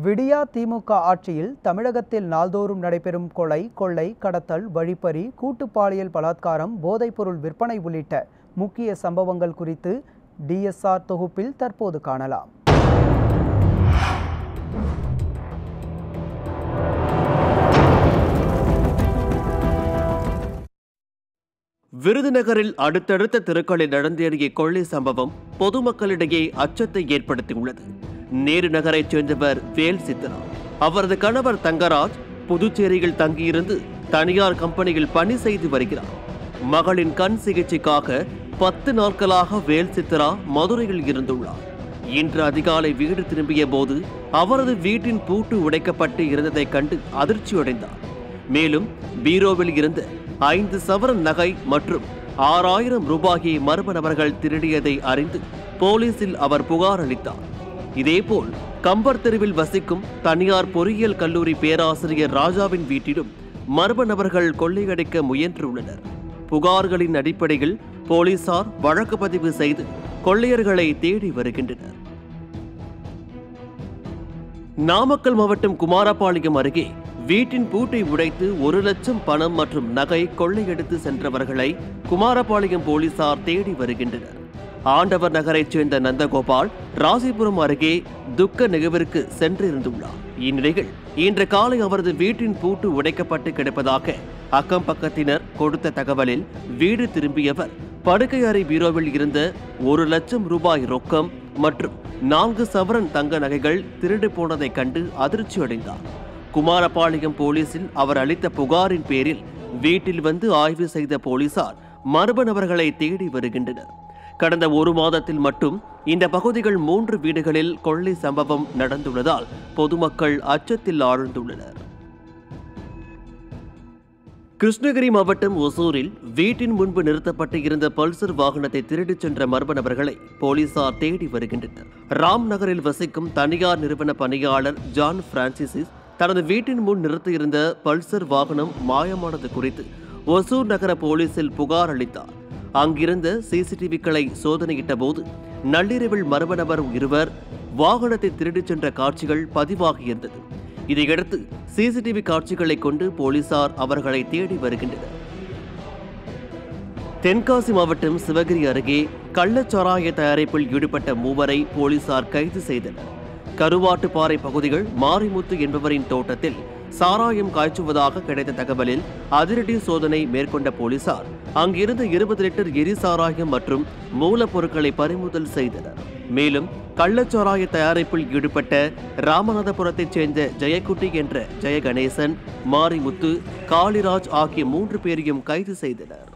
விடியா திமுக ஆட்சியில் தமிழகத்தில் நாள்தோறும் நடைபெறும் கொலை கொள்ளை கடத்தல் வழிப்பறி கூட்டுப்பாலியல் பலாத்காரம் போதைப்பொருள் விற்பனை உள்ளிட்ட முக்கிய சம்பவங்கள் குறித்து டிஎஸ்ஆர் தொகுப்பில் தற்போது காணலாம் விருதுநகரில் அடுத்தடுத்த தெருக்களில் நடந்தேறிய கொள்ளை சம்பவம் பொதுமக்களிடையே அச்சத்தை ஏற்படுத்தியுள்ளது நேரு நகரைச் சேர்ந்தவர் வேல் சித்ரா அவரது கணவர் தங்கராஜ் புதுச்சேரியில் தங்கியிருந்து தனியார் கம்பெனியில் பணி செய்து வருகிறார் மகளின் கண் சிகிச்சைக்காக பத்து நாட்களாக வேல் சித்ரா மதுரையில் இருந்துள்ளார் இன்று அதிகாலை வீடு திரும்பிய போது அவரது வீட்டின் பூட்டு உடைக்கப்பட்டு இருந்ததைக் கண்டு அதிர்ச்சியடைந்தார் மேலும் பீரோவில் இருந்த ஐந்து சவரன் நகை மற்றும் ஆறாயிரம் ரூபாயை மர்ம நபர்கள் திருடியதை அறிந்து போலீசில் அவர் புகார் அளித்தார் இதேபோல் கம்பர் தெருவில் வசிக்கும் தனியார் பொறியியல் கல்லூரி பேராசிரியர் ராஜாவின் வீட்டிலும் மர்ம நபர்கள் கொள்ளையடிக்க முயன்றுள்ளனர் புகார்களின் அடிப்படையில் போலீசார் வழக்கு பதிவு செய்து கொள்ளையர்களை தேடி வருகின்றனர் நாமக்கல் மாவட்டம் குமாரபாளையம் அருகே வீட்டின் பூட்டை உடைத்து ஒரு லட்சம் பணம் மற்றும் நகை கொள்ளையடித்து சென்றவர்களை குமாரபாளையம் போலீசார் தேடி வருகின்றனர் ஆண்டவர் நகரைச் சேர்ந்த நந்தகோபால் ராசிபுரம் அருகே துக்க நிகழ்விற்கு சென்றிருந்துள்ளார் இந்நிலையில் இன்று காலை அவரது வீட்டின் பூட்டு உடைக்கப்பட்டு கிடப்பதாக அக்கம் பக்கத்தினர் கொடுத்த தகவலில் வீடு திரும்பியவர் படுக்கை அறை பீரோவில் இருந்த ஒரு லட்சம் ரூபாய் ரொக்கம் மற்றும் நான்கு சவரன் தங்க நகைகள் திருடு போனதைக் கண்டு அதிர்ச்சி அடைந்தார் குமாரபாளையம் போலீசில் அவர் அளித்த புகாரின் பேரில் வீட்டில் வந்து ஆய்வு செய்த போலீசார் மர்ம நபர்களை தேடி வருகின்றனர் கடந்த ஒரு மாதத்தில் மட்டும் இந்த பகுதிகள் மூன்று வீடுகளில் கொள்ளை சம்பவம் நடந்துள்ளதால் பொதுமக்கள் அச்சத்தில் ஆழ்ந்துள்ளனர் கிருஷ்ணகிரி மாவட்டம் ஒசூரில் வீட்டின் முன்பு நிறுத்தப்பட்டு இருந்த பல்சர் வாகனத்தை திருடிச் சென்ற மர்ம நபர்களை போலீசார் தேடி வருகின்றனர் ராம் நகரில் வசிக்கும் தனியார் நிறுவன பணியாளர் ஜான் பிரான்சிசிஸ் தனது வீட்டின் முன் நிறுத்தியிருந்த பல்சர் வாகனம் மாயமானது குறித்து ஒசூர் நகர போலீசில் புகார் அளித்தார் அங்கிருந்த சிசிடிவிக்களை சோதனையிட்ட போது நள்ளிரவில் மர்ம நபர் இருவர் வாகனத்தை திருடிச் சென்ற காட்சிகள் பதிவாகியிருந்தது இதையடுத்து சிசிடிவி காட்சிகளை கொண்டு போலீசார் அவர்களை தேடி வருகின்றனர் தென்காசி மாவட்டம் சிவகிரி அருகே கள்ளச்சாராய தயாரிப்பில் ஈடுபட்ட மூவரை போலீசார் கைது செய்தனர் கருவாட்டுப்பாறை பகுதிகள் மாரிமுத்து என்பவரின் தோட்டத்தில் சாராயம் காய்ச்சுவதாக கிடைத்த தகவலில் அதிரடி சோதனை மேற்கொண்ட போலீசார் அங்கிருந்த இருபது லிட்டர் எரி சாராயம் மற்றும் மூலப்பொருட்களை பறிமுதல் செய்தனர் மேலும் கள்ளச்சாராய தயாரிப்பில் ஈடுபட்ட ராமநாதபுரத்தைச் சேர்ந்த ஜெயக்குட்டி என்ற ஜெயகணேசன் மாரிமுத்து காளிராஜ் ஆகிய மூன்று பேரையும் கைது செய்தனர்